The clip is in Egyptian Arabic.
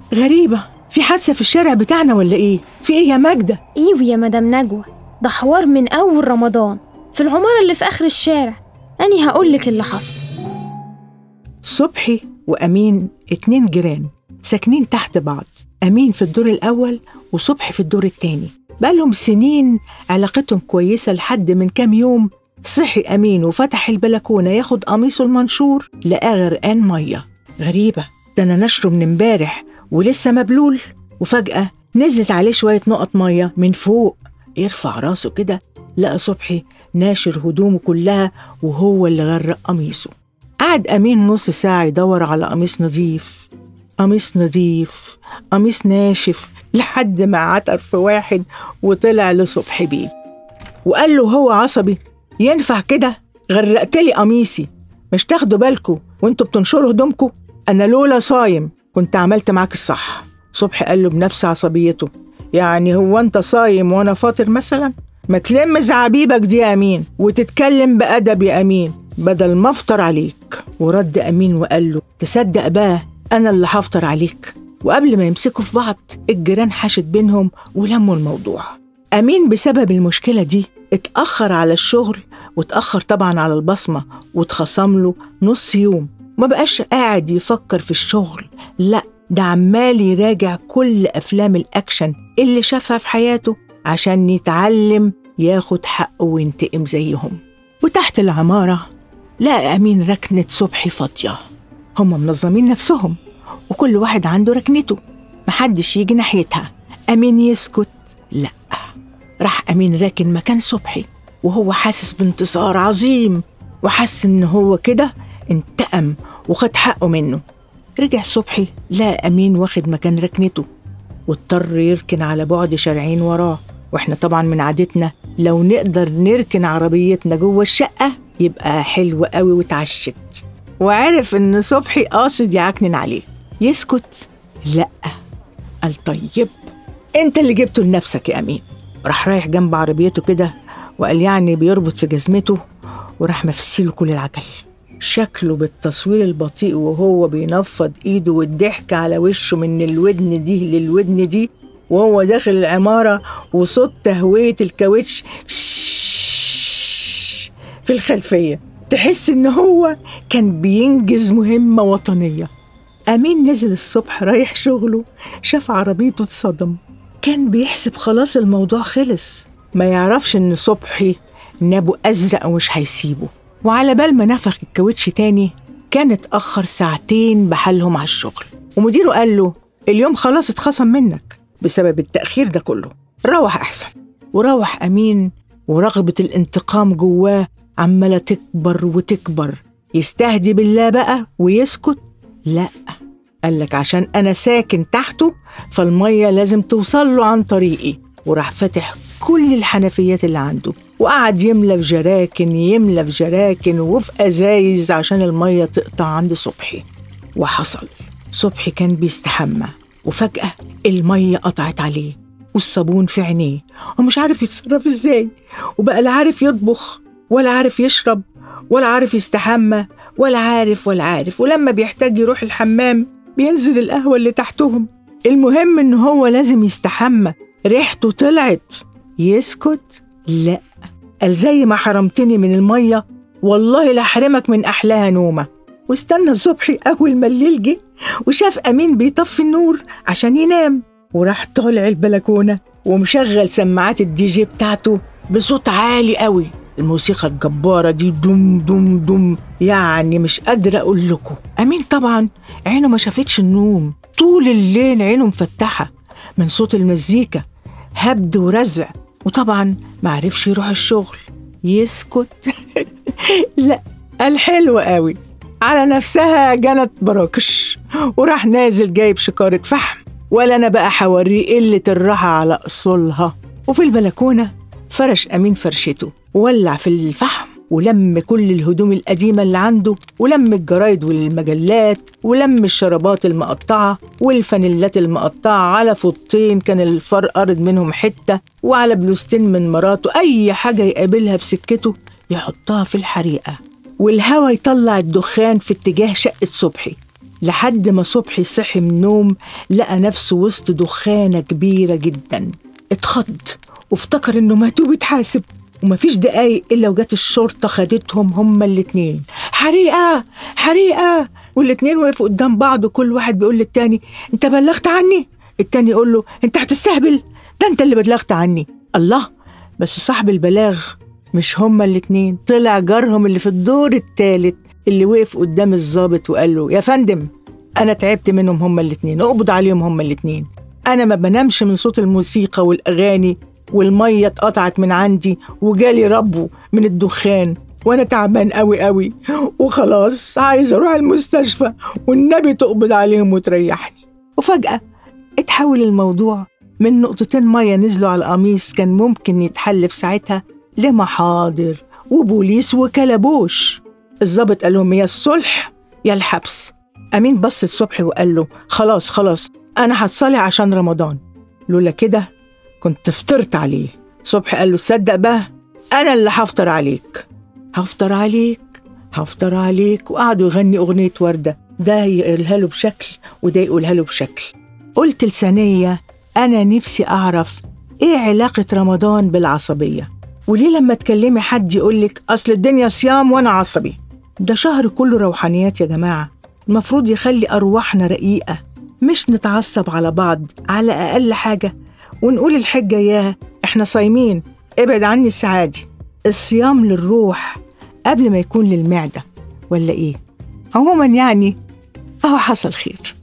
غريبة في حادثة في الشارع بتاعنا ولا إيه؟ في إيه يا ماجدة؟ ايوه يا مدام نجوى ده حوار من أول رمضان في العمارة اللي في آخر الشارع أني هقولك اللي حصل صبحي وأمين اتنين جيران ساكنين تحت بعض أمين في الدور الأول وصبحي في الدور التاني بقالهم سنين علاقتهم كويسة لحد من كام يوم صحي أمين وفتح البلكونة ياخد قميصه المنشور لقاه غرقان مية غريبة ده أنا نشره من امبارح ولسه مبلول وفجأة نزلت عليه شوية نقط مية من فوق يرفع راسه كده لقى صبحي ناشر هدومه كلها وهو اللي غرق قميصه قعد أمين نص ساعة يدور على قميص نظيف قميص نظيف قميص ناشف لحد ما عتر في واحد وطلع لصبحي بيه وقال له هو عصبي ينفع كده غرقت لي قميصي مش تاخدوا بالكوا وانتوا بتنشروا هدومكوا انا لولا صايم كنت عملت معاك الصح صبحي قال له بنفس عصبيته يعني هو انت صايم وانا فاطر مثلا ما تلم زعابيبك دي يا امين وتتكلم بادب يا امين بدل ما افطر عليك ورد امين وقال له تصدق بقى انا اللي هفطر عليك وقبل ما يمسكوا في بعض الجيران حاشت بينهم ولموا الموضوع امين بسبب المشكله دي اتاخر على الشغل واتاخر طبعا على البصمه واتخصم له نص يوم ما بقاش قاعد يفكر في الشغل لا ده عمال يراجع كل افلام الاكشن اللي شافها في حياته عشان يتعلم ياخد حقه وينتقم زيهم وتحت العماره لقى امين ركنه صبحي فاضيه هم منظمين نفسهم وكل واحد عنده ركنته محدش يجي ناحيتها أمين يسكت لأ راح أمين راكن مكان صبحي وهو حاسس بانتصار عظيم وحس إن هو كده انتقم وخد حقه منه رجع صبحي لقى أمين واخد مكان ركنته واضطر يركن على بعد شارعين وراه واحنا طبعا من عادتنا لو نقدر نركن عربيتنا جوه الشقة يبقى حلو قوي واتعشت وعرف ان صبحي قاصد يعكنن عليه يسكت لا قال طيب انت اللي جبته لنفسك يا امين راح رايح جنب عربيته كده وقال يعني بيربط في جزمته وراح مفسيله كل العجل شكله بالتصوير البطيء وهو بينفض ايده والضحك على وشه من الودن دي للودن دي وهو داخل العمارة وصوت تهوية الكاوتش في الخلفية تحس إن هو كان بينجز مهمة وطنية أمين نزل الصبح رايح شغله شاف عربيته اتصدم كان بيحسب خلاص الموضوع خلص ما يعرفش إن صبحي نابه أزرق ومش هيسيبه وعلى بال ما نفخ الكاوتش تاني كان اتأخر ساعتين بحالهم على الشغل ومديره قال له اليوم خلاص اتخصم منك بسبب التأخير ده كله روح أحسن وروح أمين ورغبة الانتقام جواه عمالة تكبر وتكبر يستهدي بالله بقى ويسكت لا قال لك عشان أنا ساكن تحته فالمية لازم توصل له عن طريقي وراح فاتح كل الحنفيات اللي عنده وقعد يملى في جراكن يملى في جراكن وفي أزايز عشان المية تقطع عند صبحي وحصل صبحي كان بيستحمى وفجأة المية قطعت عليه والصابون في عينيه ومش عارف يتصرف ازاي وبقى لا عارف يطبخ ولا عارف يشرب ولا عارف يستحمى ولا عارف ولا عارف ولما بيحتاج يروح الحمام بينزل القهوة اللي تحتهم المهم ان هو لازم يستحمى ريحته طلعت يسكت لا قال زي ما حرمتني من المية والله لا احرمك من احلاها نومه واستنى صبحي اول ما الليل جه وشاف امين بيطفي النور عشان ينام وراح طالع البلكونه ومشغل سماعات الدي جي بتاعته بصوت عالي قوي الموسيقى الجبارة دي دم دم دم يعني مش قادرة أقول لكم أمين طبعا عينه ما شافتش النوم طول الليل عينه مفتحة من صوت المزيكا هبد ورزع وطبعا معرفش يروح الشغل يسكت لا قال حلو قوي على نفسها جنت براكش وراح نازل جايب شكارة فحم ولا أنا بقى حوريه قلة الراحة على أصولها وفي البلكونة فرش أمين فرشته وولع في الفحم ولم كل الهدوم القديمة اللي عنده ولم الجرايد والمجلات ولم الشرابات المقطعة والفانيلات المقطعة على فوطين كان الفار قرض منهم حتة وعلى بلوستين من مراته أي حاجة يقابلها في سكته يحطها في الحريقة والهوا يطلع الدخان في اتجاه شقة صبحي لحد ما صبحي صحي من النوم لقى نفسه وسط دخانة كبيرة جدا اتخض وافتكر انه مات وبيتحاسب ومفيش دقايق الا وجت الشرطة خدتهم هما الاتنين حريقة حريقة والاتنين وقفوا قدام بعض وكل واحد بيقول للتاني انت بلغت عني التاني يقول له انت هتستهبل ده انت اللي بلغت عني الله بس صاحب البلاغ مش هما الاتنين طلع جارهم اللي في الدور التالت اللي وقف قدام الضابط وقال له يا فندم انا تعبت منهم هما الاتنين اقبض عليهم هما الاتنين انا ما بنامش من صوت الموسيقى والاغاني والميه اتقطعت من عندي وجالي ربو من الدخان وانا تعبان قوي قوي وخلاص عايز اروح المستشفى والنبي تقبض عليهم وتريحني وفجاه اتحول الموضوع من نقطتين ميه نزلوا على القميص كان ممكن يتحل في ساعتها لمحاضر وبوليس وكلبوش الضابط قال لهم يا الصلح يا الحبس امين بص لصبحي وقال له خلاص خلاص انا هتصالح عشان رمضان لولا كده كنت فطرت عليه صبحي قال له تصدق بقى انا اللي هفطر عليك هفطر عليك هفطر عليك وقعدوا يغني اغنيه ورده ده يقولها له بشكل وده يقولها له بشكل قلت لثانيه انا نفسي اعرف ايه علاقه رمضان بالعصبيه وليه لما تكلمي حد يقولك اصل الدنيا صيام وانا عصبي ده شهر كله روحانيات يا جماعه المفروض يخلي ارواحنا رقيقه مش نتعصب على بعض على اقل حاجه ونقول الحجه ياها احنا صايمين ابعد عني السعادي الصيام للروح قبل ما يكون للمعده ولا ايه عموما يعني اهو حصل خير